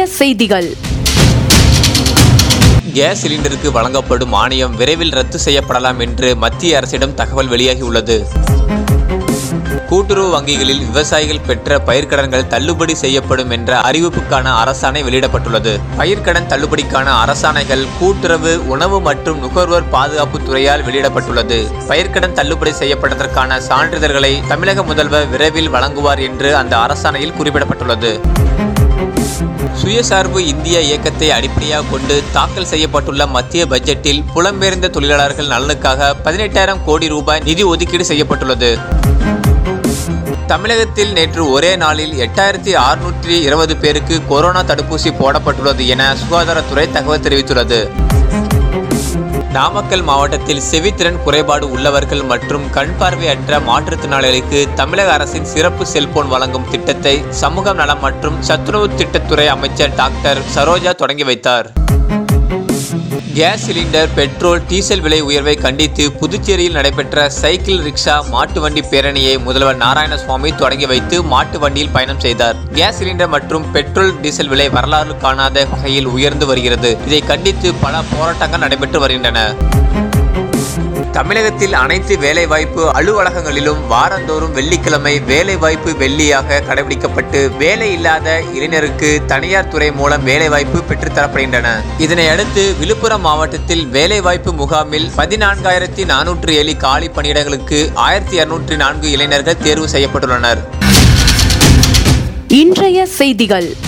செய்திகள் கேஸ் சிலிண்டருக்கு வழங்கப்படும் மானியம் விரைவில் ரத்து செய்யப்படலாம் என்று மத்திய அரசிடம் தகவல் வெளியாகியுள்ளது கூட்டுறவு வங்கிகளில் விவசாயிகள் பெற்ற பயிர்க்கடன்கள் தள்ளுபடி செய்யப்படும் என்ற அறிவிப்புக்கான அரசாணை வெளியிடப்பட்டுள்ளது பயிர்க்கடன் தள்ளுபடிக்கான அரசாணைகள் கூட்டுறவு உணவு மற்றும் நுகர்வோர் பாதுகாப்பு துறையால் வெளியிடப்பட்டுள்ளது பயிர்க்கடன் தள்ளுபடி செய்யப்பட்டதற்கான சான்றிதழ்களை தமிழக முதல்வர் விரைவில் வழங்குவார் என்று அந்த அரசாணையில் குறிப்பிடப்பட்டுள்ளது சுயசார்பு இந்திய இயக்கத்தை அடிப்படையாக கொண்டு தாக்கல் செய்யப்பட்டுள்ள மத்திய பட்ஜெட்டில் புலம்பெயர்ந்த தொழிலாளர்கள் நலனுக்காக பதினெட்டாயிரம் கோடி ரூபாய் நிதி ஒதுக்கீடு செய்யப்பட்டுள்ளது தமிழகத்தில் நேற்று ஒரே நாளில் எட்டாயிரத்தி அறுநூற்றி இருபது பேருக்கு கொரோனா தடுப்பூசி போடப்பட்டுள்ளது என சுகாதாரத்துறை தகவல் தெரிவித்துள்ளது நாமக்கல் மாவட்டத்தில் செவித்திறன் குறைபாடு உள்ளவர்கள் மற்றும் கண் பார்வையற்ற மாற்றுத்திறனாளிகளுக்கு தமிழக அரசின் சிறப்பு செல்போன் வழங்கும் திட்டத்தை சமூக நலம் மற்றும் சத்துணவு திட்டத்துறை அமைச்சர் டாக்டர் சரோஜா தொடங்கி வைத்தார் கேஸ் சிலிண்டர் பெட்ரோல் டீசல் விலை உயர்வை கண்டித்து புதுச்சேரியில் நடைபெற்ற சைக்கிள் ரிக்ஷா மாட்டு வண்டி பேரணியை முதல்வர் நாராயணசுவாமி தொடங்கி வைத்து மாட்டு வண்டியில் பயணம் செய்தார் கேஸ் சிலிண்டர் மற்றும் பெட்ரோல் டீசல் விலை வரலாறு காணாத வகையில் உயர்ந்து வருகிறது இதை கண்டித்து பல போராட்டங்கள் நடைபெற்று வருகின்றன தமிழகத்தில் அனைத்து வேலைவாய்ப்பு அலுவலகங்களிலும் வாரந்தோறும் வெள்ளிக்கிழமை வேலைவாய்ப்பு வெள்ளியாக கடைபிடிக்கப்பட்டு வேலை இல்லாத இளைஞருக்கு தனியார் துறை மூலம் வேலைவாய்ப்பு பெற்றுத்தரப்படுகின்றன இதனை அடுத்து விழுப்புரம் மாவட்டத்தில் வேலைவாய்ப்பு முகாமில் பதினான்காயிரத்தி நானூற்று ஏழு காலி பணியிடங்களுக்கு ஆயிரத்தி இருநூற்றி நான்கு இளைஞர்கள் தேர்வு செய்யப்பட்டுள்ளனர் இன்றைய செய்திகள்